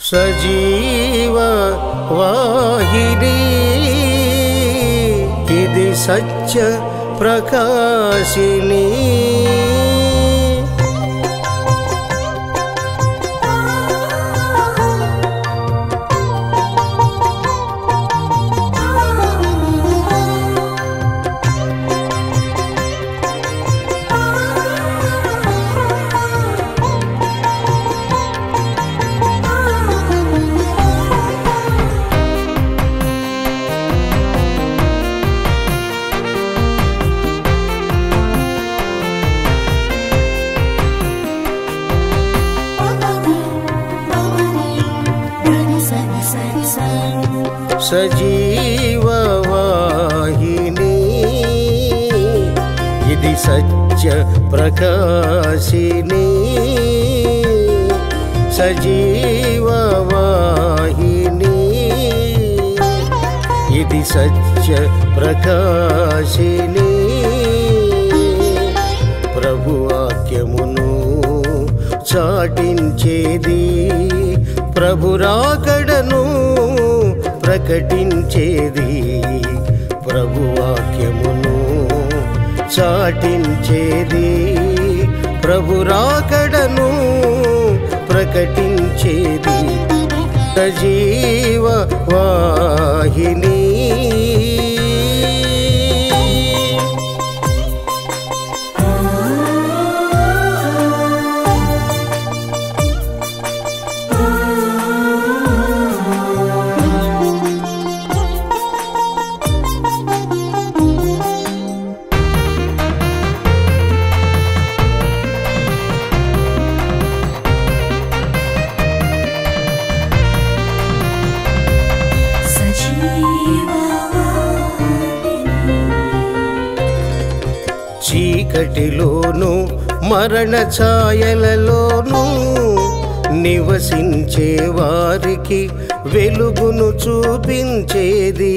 సజీవ వాహిని ఇది సత్య ప్రకాశిని సజీవ వాహిని ఇది సత్య ప్రకాశిని సజీవ వాహిని ఇది సత్య ప్రకాశిని ప్రభువాక్యమును చాటించేది ప్రభురాకడను ప్రకటించేది ప్రభువాక్యమును చాటించేది ప్రభురాకడను ప్రకటించేది సజీవ వాహిని చీకటిలోను మరణ ఛాయలలోను నివసించే వారికి వెలుగును చూపించేది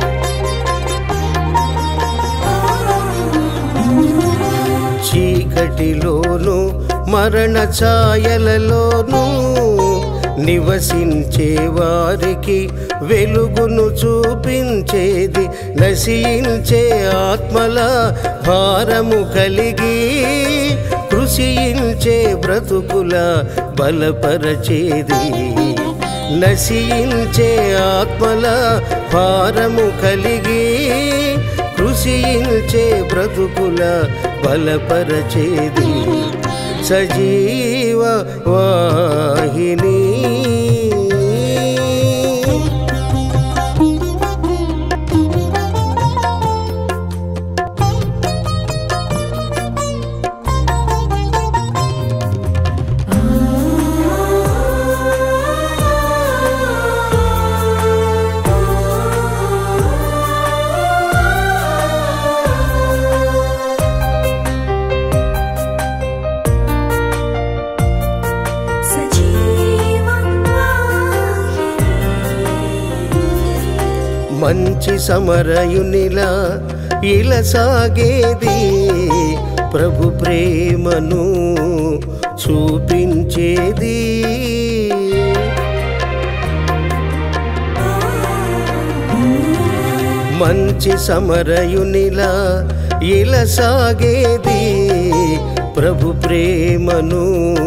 చీకటిలోను మరణ ఛాయలలోను నివసించే వారికి వెలుగును చూపించేది నశించే ఆత్మల భారము కలిగి కృషించే బ్రతుకుల బలపరచేది నశించే ఆత్మల భారము కలిగి కృషించే బ్రతుకుల బలపరచేది సజీవ వాహిని మంచి సమరయునిలా ఇలా సాగేది ప్రభు ప్రేమను చూపించేది మంచి సమరయునిలా ఇలా సాగేది ప్రభు ప్రేమను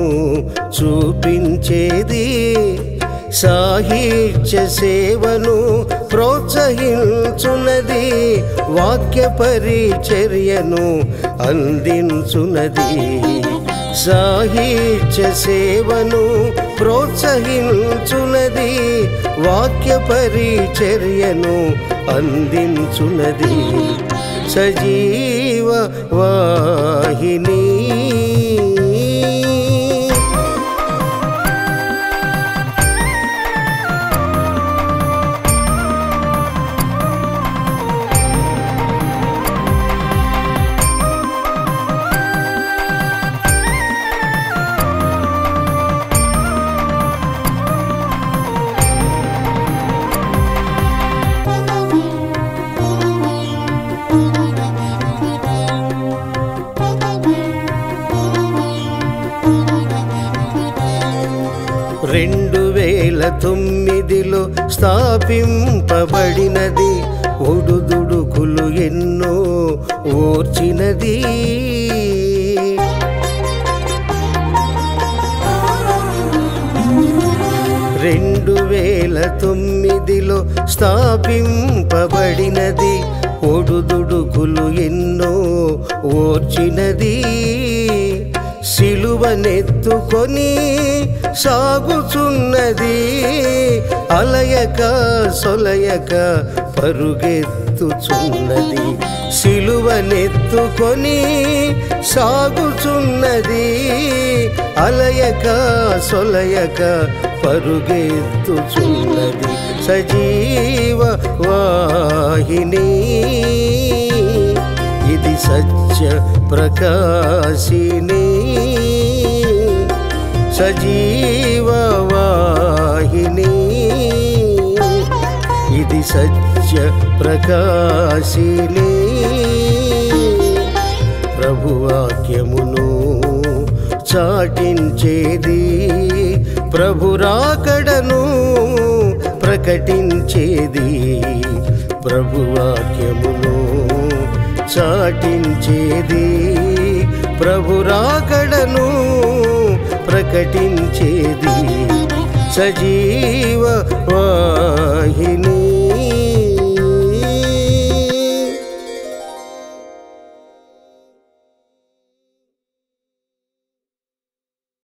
చూపించేది సాహిత్య సేవను ప్రోత్సహించున్నది వాక్య పరిచర్యను అందించున్నది సాహిత్య సేవను ప్రోత్సహించున్నది వాక్య పరిచర్యను అందించున్నది సజీవ వాహిని Thank you. రెండు వేల తొమ్మిదిలో స్థాపింపబడినది ఒడుదుడుకులు ఎన్నో ఓర్చినది రెండు వేల తొమ్మిదిలో స్థాపింపబడినది ఒడుదుడుకులు ఎన్నో ఓర్చినది సిలువనెత్తుకొని సాగుచున్నది అలయక సొలయక పరుగెత్తుచున్నది సిలువనెత్తుకొని సాగుచున్నది అలయక సొలయక పరుగెత్తుచున్నది సజీవ వాహిని ఇది సత్య ప్రకాశిని సజీవ వాహిని ఇది సత్య ప్రకాశిని ప్రభువాక్యమును చాటించేది ప్రభురాకడను ప్రకటించేది ప్రభువాక్యమును చాటించేది ప్రభురాకడను ప్రకటించేది సజీవ